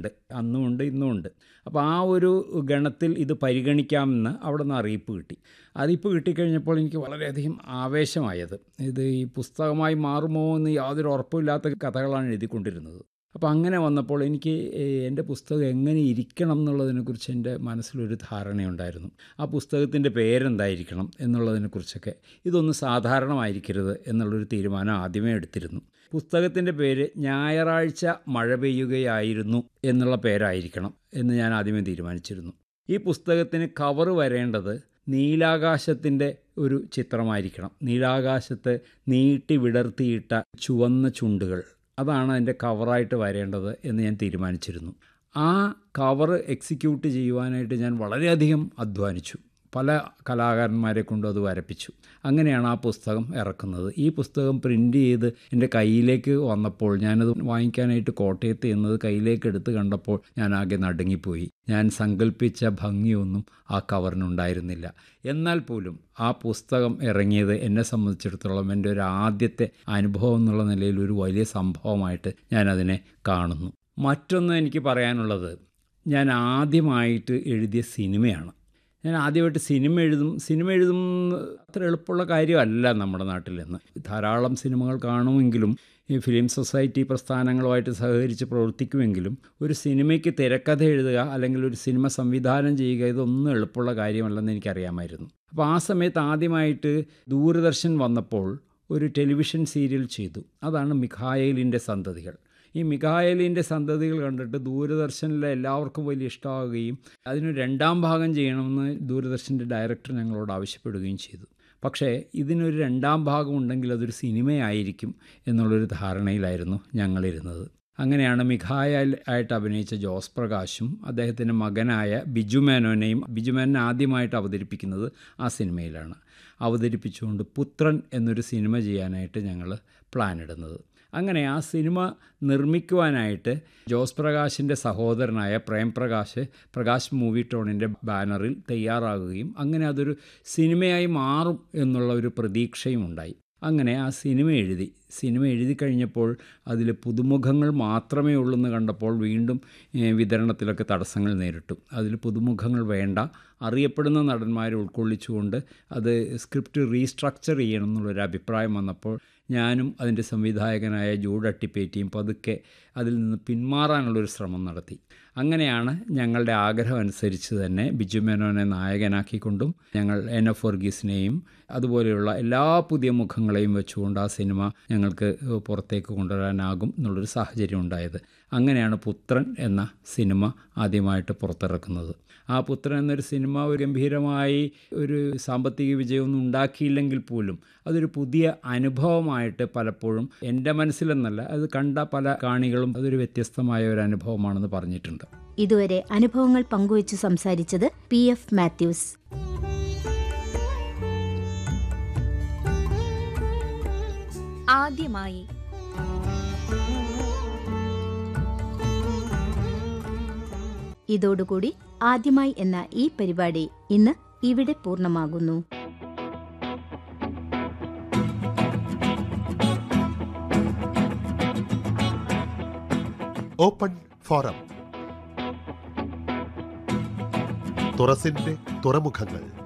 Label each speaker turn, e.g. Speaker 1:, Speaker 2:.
Speaker 1: ഉണ്ട് അന്നും ഉണ്ട് ഇന്നും ഉണ്ട് അപ്പോൾ ആ ഒരു ഗണത്തിൽ ഇത് പരിഗണിക്കാമെന്ന് അവിടെ നിന്ന് അറിയിപ്പ് കിട്ടി അറിയിപ്പ് കിട്ടിക്കഴിഞ്ഞപ്പോൾ എനിക്ക് വളരെയധികം ആവേശമായത് ഇത് ഈ പുസ്തകമായി മാറുമോ എന്ന് യാതൊരു ഉറപ്പുമില്ലാത്ത കഥകളാണ് എഴുതിക്കൊണ്ടിരുന്നത് അപ്പോൾ അങ്ങനെ വന്നപ്പോൾ എനിക്ക് ഏഹ്, എൻ്റെ പുസ്തകം എങ്ങനെ ഇരിക്കണം എന്നുള്ളതിനെക്കുറിച്ച് എൻ്റെ മനസ്സിലൊരു ധാരണയുണ്ടായിരുന്നു ആ പുസ്തകത്തിൻ്റെ പേരെന്തായിരിക്കണം എന്നുള്ളതിനെക്കുറിച്ചൊക്കെ ഇതൊന്നും സാധാരണമായിരിക്കരുത് എന്നുള്ളൊരു തീരുമാനം ആദ്യമേ എടുത്തിരുന്നു പുസ്തകത്തിൻ്റെ പേര് ഞായറാഴ്ച മഴ പെയ്യുകയായിരുന്നു എന്നുള്ള പേരായിരിക്കണം എന്ന് ഞാൻ ആദ്യമേ തീരുമാനിച്ചിരുന്നു ഈ പുസ്തകത്തിന് കവർ വരേണ്ടത് നീലാകാശത്തിൻ്റെ ഒരു ചിത്രമായിരിക്കണം നീലാകാശത്ത് നീട്ടി വിടർത്തിയിട്ട ചുവന്ന ചുണ്ടുകൾ അതാണ് അതിൻ്റെ കവറായിട്ട് വരേണ്ടത് എന്ന് ഞാൻ തീരുമാനിച്ചിരുന്നു ആ കവർ എക്സിക്യൂട്ട് ചെയ്യുവാനായിട്ട് ഞാൻ വളരെയധികം അധ്വാനിച്ചു പല കലാകാരന്മാരെ കൊണ്ടും അത് വരപ്പിച്ചു അങ്ങനെയാണ് ആ പുസ്തകം ഇറക്കുന്നത് ഈ പുസ്തകം പ്രിൻ്റ് ചെയ്ത് എൻ്റെ കയ്യിലേക്ക് വന്നപ്പോൾ ഞാനത് വാങ്ങിക്കാനായിട്ട് കോട്ടയത്ത് എന്നത് കയ്യിലേക്ക് എടുത്ത് കണ്ടപ്പോൾ ഞാൻ ആകെ നടുങ്ങിപ്പോയി ഞാൻ സങ്കല്പിച്ച ഭംഗിയൊന്നും ആ കവറിനുണ്ടായിരുന്നില്ല എന്നാൽ പോലും ആ പുസ്തകം ഇറങ്ങിയത് എന്നെ സംബന്ധിച്ചിടത്തോളം എൻ്റെ ഒരു ആദ്യത്തെ അനുഭവം എന്നുള്ള നിലയിൽ ഒരു വലിയ സംഭവമായിട്ട് ഞാനതിനെ കാണുന്നു മറ്റൊന്ന് എനിക്ക് പറയാനുള്ളത് ഞാൻ ആദ്യമായിട്ട് എഴുതിയ സിനിമയാണ് ഞാൻ ആദ്യമായിട്ട് സിനിമ എഴുതും സിനിമ എഴുതും അത്ര എളുപ്പമുള്ള കാര്യമല്ല നമ്മുടെ നാട്ടിൽ നിന്ന് ധാരാളം സിനിമകൾ കാണുമെങ്കിലും ഈ ഫിലിം സൊസൈറ്റി പ്രസ്ഥാനങ്ങളുമായിട്ട് സഹകരിച്ച് പ്രവർത്തിക്കുമെങ്കിലും ഒരു സിനിമയ്ക്ക് തിരക്കഥ എഴുതുക അല്ലെങ്കിൽ ഒരു സിനിമ സംവിധാനം ചെയ്യുക ഇതൊന്നും എളുപ്പമുള്ള കാര്യമല്ലെന്ന് എനിക്കറിയാമായിരുന്നു അപ്പോൾ ആ സമയത്ത് ആദ്യമായിട്ട് ദൂരദർശൻ വന്നപ്പോൾ ഒരു ടെലിവിഷൻ സീരിയൽ ചെയ്തു അതാണ് മിഖായേലിൻ്റെ സന്തതികൾ ഈ മിഖായലിൻ്റെ സന്തതികൾ കണ്ടിട്ട് ദൂരദർശനിലെ എല്ലാവർക്കും വലിയ ഇഷ്ടമാവുകയും അതിന് രണ്ടാം ഭാഗം ചെയ്യണമെന്ന് ദൂരദർശൻ്റെ ഡയറക്ടർ ഞങ്ങളോട് ആവശ്യപ്പെടുകയും ചെയ്തു പക്ഷേ ഇതിനൊരു രണ്ടാം ഭാഗം ഉണ്ടെങ്കിൽ അതൊരു സിനിമയായിരിക്കും എന്നുള്ളൊരു ധാരണയിലായിരുന്നു ഞങ്ങളിരുന്നത് അങ്ങനെയാണ് മിഖായൽ ആയിട്ട് അഭിനയിച്ച ജോസ് പ്രകാശും അദ്ദേഹത്തിൻ്റെ മകനായ ബിജു മേനോനെയും ബിജു മേനോനെ ആദ്യമായിട്ട് അവതരിപ്പിക്കുന്നത് ആ സിനിമയിലാണ് അവതരിപ്പിച്ചുകൊണ്ട് പുത്രൻ എന്നൊരു സിനിമ ചെയ്യാനായിട്ട് ഞങ്ങൾ പ്ലാൻ ഇടുന്നത് അങ്ങനെ ആ സിനിമ നിർമ്മിക്കുവാനായിട്ട് ജോസ് പ്രകാശിൻ്റെ സഹോദരനായ പ്രേം പ്രകാശ് പ്രകാശ് മൂവി ടോണിൻ്റെ ബാനറിൽ തയ്യാറാകുകയും അങ്ങനെ അതൊരു സിനിമയായി മാറും എന്നുള്ള ഒരു പ്രതീക്ഷയും ഉണ്ടായി അങ്ങനെ ആ സിനിമ എഴുതി സിനിമ എഴുതി കഴിഞ്ഞപ്പോൾ അതിൽ പുതുമുഖങ്ങൾ മാത്രമേ ഉള്ളെന്ന് കണ്ടപ്പോൾ വീണ്ടും ഏഹ്, വിതരണത്തിലൊക്കെ തടസ്സങ്ങൾ നേരിട്ടു അതിൽ പുതുമുഖങ്ങൾ വേണ്ട അറിയപ്പെടുന്ന നടന്മാരെ ഉൾക്കൊള്ളിച്ചുകൊണ്ട് അത് സ്ക്രിപ്റ്റ് റീസ്ട്രക്ചർ ചെയ്യണം എന്നുള്ളൊരു അഭിപ്രായം വന്നപ്പോൾ ഞാനും അതിൻ്റെ സംവിധായകനായ ജൂഡ് അട്ടിപ്പേറ്റിയും പതുക്കെ അതിൽ നിന്ന് പിന്മാറാനുള്ളൊരു ശ്രമം നടത്തി അങ്ങനെയാണ് ഞങ്ങളുടെ ആഗ്രഹം അനുസരിച്ച് തന്നെ ബിജു മേനോനെ നായകനാക്കിക്കൊണ്ടും ഞങ്ങൾ എൻ എഫ് വർഗീസിനെയും അതുപോലെയുള്ള എല്ലാ പുതിയ മുഖങ്ങളെയും വെച്ചുകൊണ്ട് ആ സിനിമ ഞങ്ങൾക്ക് പുറത്തേക്ക് കൊണ്ടുവരാനാകും എന്നുള്ളൊരു സാഹചര്യം ഉണ്ടായത് അങ്ങനെയാണ് പുത്രൻ എന്ന സിനിമ ആദ്യമായിട്ട് പുറത്തിറക്കുന്നത് ആ പുത്രൻ എന്നൊരു സിനിമ ഒരു ഗംഭീരമായി ഒരു സാമ്പത്തിക വിജയമൊന്നും ഉണ്ടാക്കിയില്ലെങ്കിൽ പോലും അതൊരു പുതിയ അനുഭവമായിട്ട് പലപ്പോഴും എൻ്റെ മനസ്സിലെന്നല്ല അത് കണ്ട പല കാണികളും അതൊരു വ്യത്യസ്തമായ ഒരു അനുഭവമാണെന്ന് പറഞ്ഞിട്ടുണ്ട്
Speaker 2: ഇതുവരെ അനുഭവങ്ങൾ പങ്കുവച്ചു സംസാരിച്ചത് പി എഫ് മാത്യൂസ്
Speaker 3: ആദ്യമായി
Speaker 2: ഇതോടുകൂടി ആദ്യമായി എന്ന ഈ പരിപാടി ഇന്ന് ഇവിടെ പൂർണ്ണമാകുന്നു
Speaker 4: ഓപ്പൺ ഫോറം തുറസിന്റെ തുറമുഖങ്ങൾ